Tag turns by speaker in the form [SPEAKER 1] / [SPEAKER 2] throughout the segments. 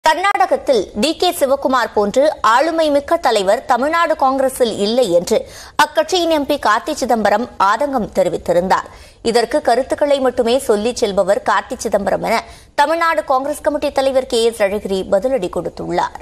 [SPEAKER 1] கர்நாடகத்தில் D K Sivakumar போன்று ஆளுமை மிக்க தலைவர் தமிழ்நாடு காங்கிரஸில் இல்லை என்று அக்கட்சியின் எம்பி கார்த்தி சிதம்பரம் ஆதங்கம் தெரிவித்திருந்தார் இதற்கு கருத்துக்களை மட்டுமே சொல்லிச் செல்பவர் கார்த்தி சிதம்பரம் என தமிழ்நாடு காங்கிரஸ் கமிட்டி தலைவர் கே எஸ் அழகிரி பதிலடி கொடுத்துள்ளார்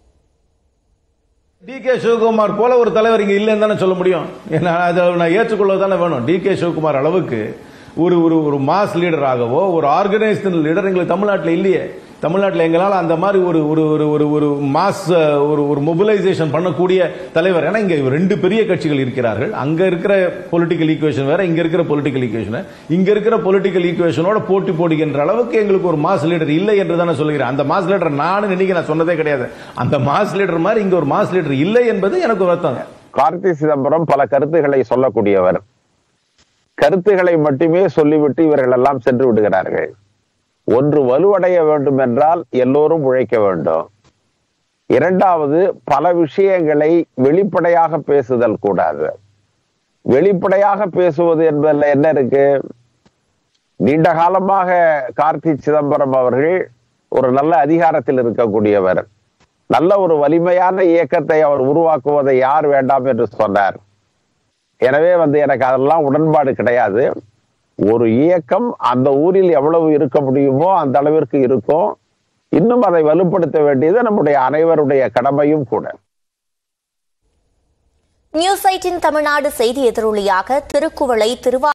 [SPEAKER 2] டி கே சிவகுமார் போல ஒரு தலைவர் இங்க இல்லைன்னு தானே சொல்ல முடியும் ஏன்னா அதை நான் ஏற்றுக்கொள்ள தானே வேணும் டி கே சிவகுமார் அளவுக்கு ஒரு ஒரு ஒரு மாஸ் லீடராகவோ ஒரு ஆர்கனைஸ்டு லீடர் எங்களுக்கு தமிழ்நாட்டில் இல்லையே தமிழ்நாட்டில் எங்களால் அந்த மாதிரி ஒரு ஒரு ஒரு ஒரு ஒரு மாஸ் ஒரு ஒரு மொபிலைசேஷன் பண்ணக்கூடிய தலைவர் ஏன்னா இங்க ரெண்டு பெரிய கட்சிகள் இருக்கிறார்கள் அங்க இருக்கிற பொலிட்டிக்கல் ஈக்குவேஷன் வேற இங்க இருக்கிற பொலிட்டிக்கல் ஈக்குவேஷன் இங்க இருக்கிற பொலிட்டிக்கல் ஈக்குவேஷனோட போட்டி போடுகின்ற அளவுக்கு எங்களுக்கு ஒரு மாஸ் லீடர் இல்லை என்று தானே சொல்லுகிறேன் அந்த மாஸ் லீடர் நானும் இன்னைக்கு நான் சொன்னதே கிடையாது அந்த மாஸ் லீடர் மாதிரி இங்க ஒரு மாஸ் லீடர் இல்லை என்பது எனக்கு வருத்தங்க
[SPEAKER 3] கார்த்தி சிதம்பரம் பல கருத்துக்களை சொல்லக்கூடியவர் கருத்துக்களை மட்டுமே சொல்லிவிட்டு இவர்கள் எல்லாம் சென்று விடுகிறார்கள் ஒன்று வலுவடைய வேண்டும் என்றால் எல்லோரும் உழைக்க வேண்டும் இரண்டாவது பல விஷயங்களை வெளிப்படையாக பேசுதல் கூடாது வெளிப்படையாக பேசுவது என்பதில் என்ன இருக்கு நீண்ட காலமாக கார்த்தி சிதம்பரம் அவர்கள் ஒரு நல்ல அதிகாரத்தில் இருக்கக்கூடியவர் நல்ல ஒரு வலிமையான இயக்கத்தை அவர் உருவாக்குவதை யார் வேண்டாம் என்று சொன்னார் எனவே வந்து எனக்கு அதெல்லாம் உடன்பாடு கிடையாது ஒரு இயக்கம் அந்த ஊரில் எவ்வளவு இருக்க முடியுமோ அந்த அளவிற்கு இருக்கும் இன்னும் அதை வலுப்படுத்த வேண்டியது நம்முடைய அனைவருடைய கடமையும் கூட
[SPEAKER 1] நியூஸ் எயிட்டின் தமிழ்நாடு செய்தி எதிரொலியாக திருக்குவளை திருவா